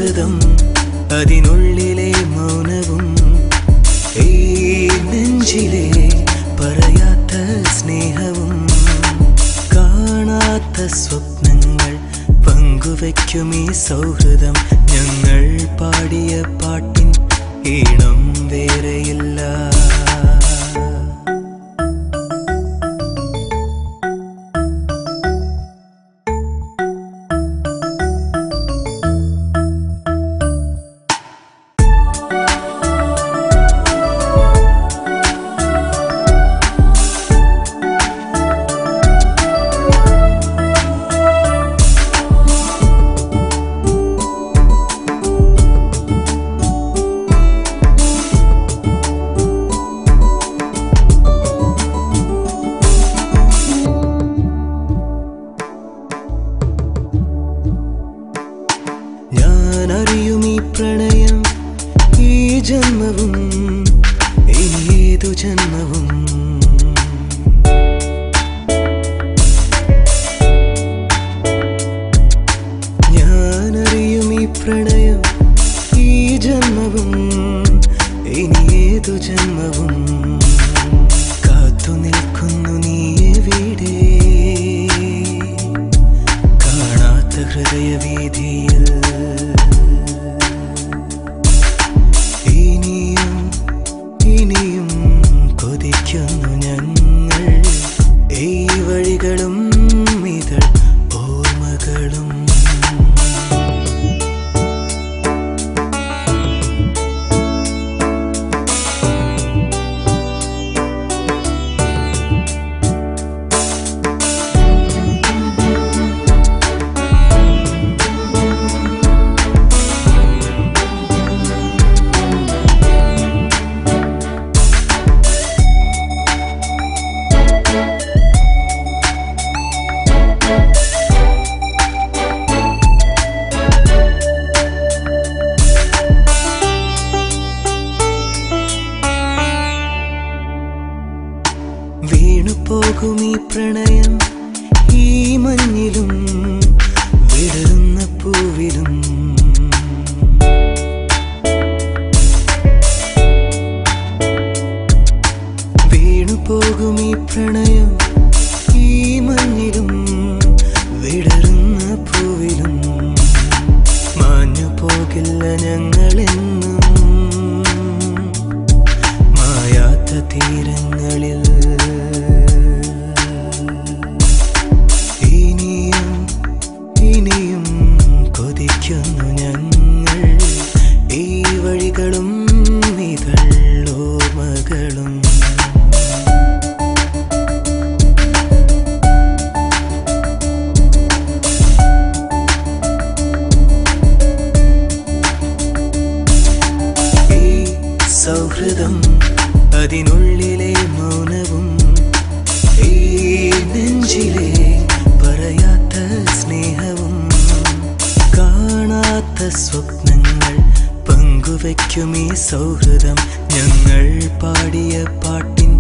സൗഹൃദം അതിനുള്ളിലെ മൗനവും ഈ നെഞ്ചിലെ പറയാത്ത സ്നേഹവും കാണാത്ത സ്വപ്നങ്ങൾ പങ്കുവയ്ക്കും ഈ സൗഹൃദം ഞങ്ങൾ പാടിയ പാട്ടിൻ ഈണം വേറെയില്ല ഞാൻ അറിയും ഈ പ്രണയം ഈ ജന്മവും ഇനി ഏതു ജന്മവും ഞാൻ അറിയും ഈ പ്രണയം ഈ ജന്മവും ഇനി ഏതു ജന്മവും കാത്തു നിൽക്കുന്നു നീ എവിടെ കാണാത്ത ഹൃദയവീതിയിൽ ഇനിയും ഇനിയും കൊതിക്കുന്നു ഞങ്ങൾ ഈ വഴികളും ഇതൾ ഓർമ്മകളും വീണു പോകും ഈ പ്രണയം ഈ മഞ്ഞിലും വിടരുന്ന പൂവിലും വീണു പോകും ഈ പ്രണയം ഈ മഞ്ഞിലും വിടരുന്ന പൂവിലും മാഞ്ഞു പോകില്ല ഞങ്ങളെന്നും മായാത്ത തീരങ്ങളിൽ ഇനിയും ഇനിയും കൊതിക്കുന്നു ഞങ്ങൾ ഈ വഴികളും ഇതള്ളോർമകളും ഈ സൗഹൃദം അതിനുള്ളിലെ മൗനവും ഈ നെഞ്ചിലെ പറയാത്ത സ്നേഹവും കാണാത്ത സ്വപ്നങ്ങൾ പങ്കുവയ്ക്കും ഈ സൗഹൃദം ഞങ്ങൾ പാടിയ പാട്ടിൻ